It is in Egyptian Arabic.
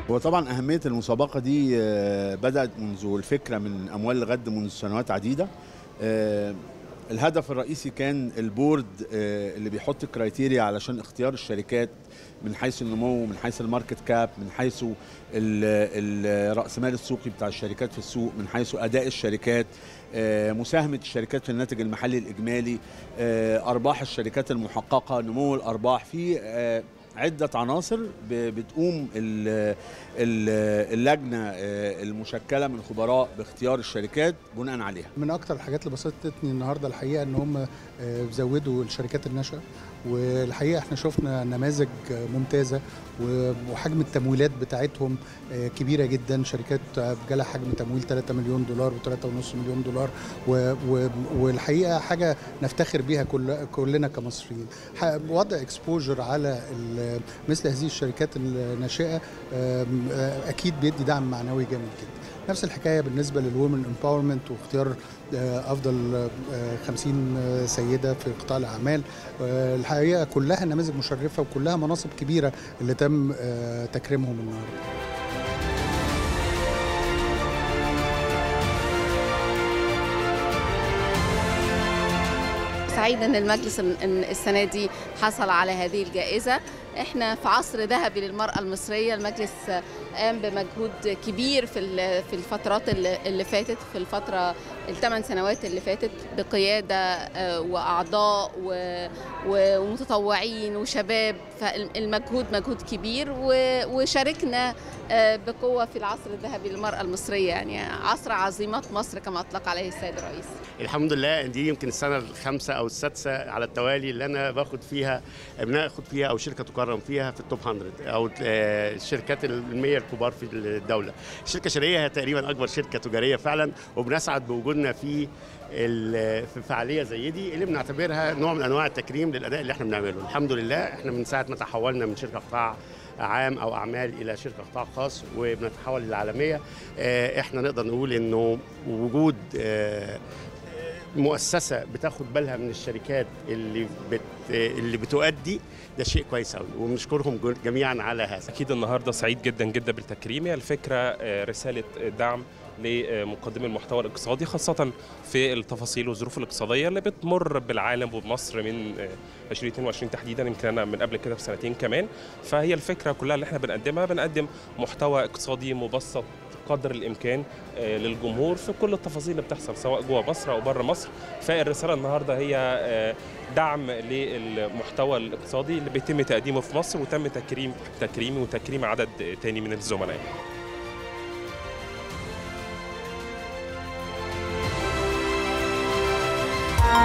هو طبعا أهمية المسابقة دي آه، بدأت منذ الفكرة من أموال الغد منذ سنوات عديدة آه، الهدف الرئيسي كان البورد آه، اللي بيحط كرايتيريا علشان اختيار الشركات من حيث النمو من حيث الماركت كاب من حيث ال- ال- رأس مال السوقي بتاع الشركات في السوق من حيث أداء الشركات آه، مساهمة الشركات في الناتج المحلي الإجمالي آه، أرباح الشركات المحققة نمو الأرباح في آه، عدة عناصر ب- بتقوم ال- ال- اللجنة آه، المشكلة من خبراء باختيار الشركات بناء عليها من اكتر الحاجات اللي بسطتني النهارده الحقيقه ان هم آه، زودوا الشركات الناشئه والحقيقه احنا شفنا نماذج آه، ممتازه و- وحجم التمويلات بتاعتهم آه، كبيره جدا شركات آه، جالها حجم تمويل 3 مليون دولار و3.5 مليون دولار و- و- والحقيقه حاجه نفتخر بيها كل كلنا كمصريين ح- وضع اكسبوجر على ال- مثل هذه الشركات الناشئه آم، آه، اكيد بيدي دعم معنوي جامد جدا نفس الحكايه بالنسبه للومن امباورمنت واختيار آه، افضل آه، 50 سيده في قطاع الاعمال آه، الحقيقه كلها نماذج مشرفه وكلها مناصب كبيره اللي تم آه، تكريمهم النهارده سعيدة ان المجلس ال- إن السنة دي حصل على هذه الجائزة احنا في عصر ذهبي للمرأة المصرية المجلس قام بمجهود كبير في ال- في الفترات اللي اللي فاتت في الفترة الثمان سنوات اللي فاتت بقيادة آه، وأعضاء و- و- ومتطوعين وشباب فالمجهود مجهود كبير و- وشاركنا آه، بقوة في العصر الذهبي للمرأة المصرية يعني عصر عظيمات مصر كما أطلق عليه السيد الرئيس الحمد لله دي يمكن السنه الخامسه او السادسه على التوالي اللي انا باخد فيها بناخد فيها او شركه تكرم فيها في التوب 100 او آه، الشركات ال 100 الكبار في الدوله. الشركه الشرقيه هي تقريبا اكبر شركه تجاريه فعلا وبنسعد بوجودنا في ال- في فعاليه زي دي اللي بنعتبرها نوع من انواع التكريم للاداء اللي احنا بنعمله الحمد لله احنا من ساعه ما تحولنا من شركه قطاع عام او اعمال الى شركه قطاع خاص وبنتحول للعالميه آه، احنا نقدر نقول انه وجود آه، مؤسسه بتاخد بالها من الشركات اللي بت اللي بتؤدي ده شيء كويس قوي وبنشكرهم جو- جميعا على هذا اكيد النهارده سعيد جدا جدا بالتكريم هي الفكره آه، رساله دعم لمقدمي المحتوى الاقتصادي خاصة في التفاصيل والظروف الاقتصادية اللي بتمر بالعالم وبمصر من آه، 2022 تحديدا يمكن انا من قبل كده بسنتين كمان فهي الفكرة كلها اللي احنا بنقدمها بنقدم محتوى اقتصادي مبسط قدر الامكان آه، للجمهور في كل التفاصيل اللي بتحصل سواء جوه مصر او بره مصر فالرساله النهارده هي آه، دعم للمحتوى الاقتصادي اللي بيتم تقديمه في مصر وتم تكريم تكريمي وتكريم عدد تاني من الزملاء